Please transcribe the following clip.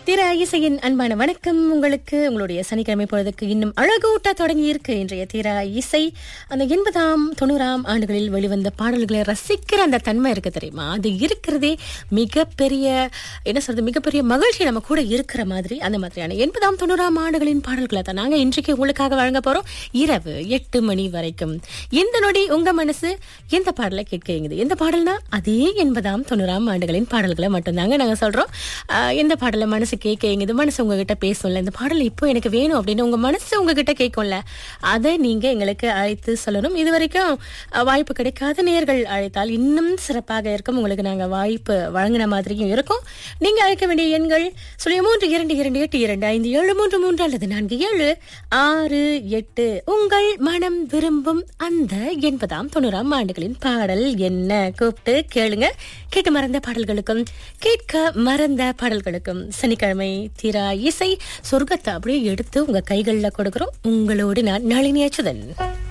திரு இசையின் அன்பான வணக்கம் உங்களுக்கு உங்களுடைய சனிக்கிழமை பொழுதுக்கு இன்னும் அழகூட்ட தொடங்கி இருக்கு இன்றைய திர இசை அந்த எண்பதாம் தொண்ணூறாம் ஆண்டுகளில் வெளிவந்த பாடல்களை ரசிக்கிற அந்த தன்மை இருக்கு தெரியுமா அது இருக்கிறதே மிகப்பெரிய என்ன சொல்றது மிகப்பெரிய மகிழ்ச்சி நம்ம கூட இருக்கிற மாதிரி அந்த மாதிரியான எண்பதாம் தொண்ணூறாம் ஆண்டுகளின் பாடல்களை தான் நாங்க இன்றைக்கு உங்களுக்காக வழங்க போறோம் இரவு எட்டு மணி வரைக்கும் இந்த நொடி உங்க மனசு எந்த பாடலை கேட்கிறீங்க எந்த பாடல்னா அதே எண்பதாம் தொண்ணூறாம் ஆண்டுகளின் பாடல்களை மட்டும்தாங்க நாங்க சொல்றோம் ஆஹ் எந்த பாடலை மனசு கேட்க இது மனசு உங்ககிட்ட பேசும்ல இந்த பாடல் இப்போ எனக்கு வேணும் அப்படின்னு உங்க மனசு உங்ககிட்ட கேட்கும்ல அதை நீங்க எங்களுக்கு அழைத்து சொல்லணும் இது வரைக்கும் அஹ், வாய்ப்பு கிடைக்காத நேர்கள் அழைத்தால் இன்னும் சிறப்பாக இருக்கும் உங்களுக்கு நாங்க வாய்ப்பு வழங்கின மாதிரியும் இருக்கும் நீங்க அழைக்க வேண்டிய எண்கள் சுழிய மூன்று இரண்டு இரண்டு எட்டு இரண்டு ஐந்து ஏழு மூன்று மூன்று அல்லது நான்கு ஏழு ஆறு எட்டு உங்கள் மனம் விரும்பும் அந்த எண்பதாம் தொண்ணூறாம் ஆண்டுகளின் பாடல் என்ன கூப்பிட்டு கேளுங்க கேட்டு மறந்த பாடல்களுக்கும் கேட்க மறந்த பாடல்களுக்கும் சனிக்கிழமை தீரா இசை சொர்க்கத்தை அப்படியே எடுத்து உங்க கைகள்ல கொடுக்கிறோம் உங்களோடு நான் நளினி அச்சுதன்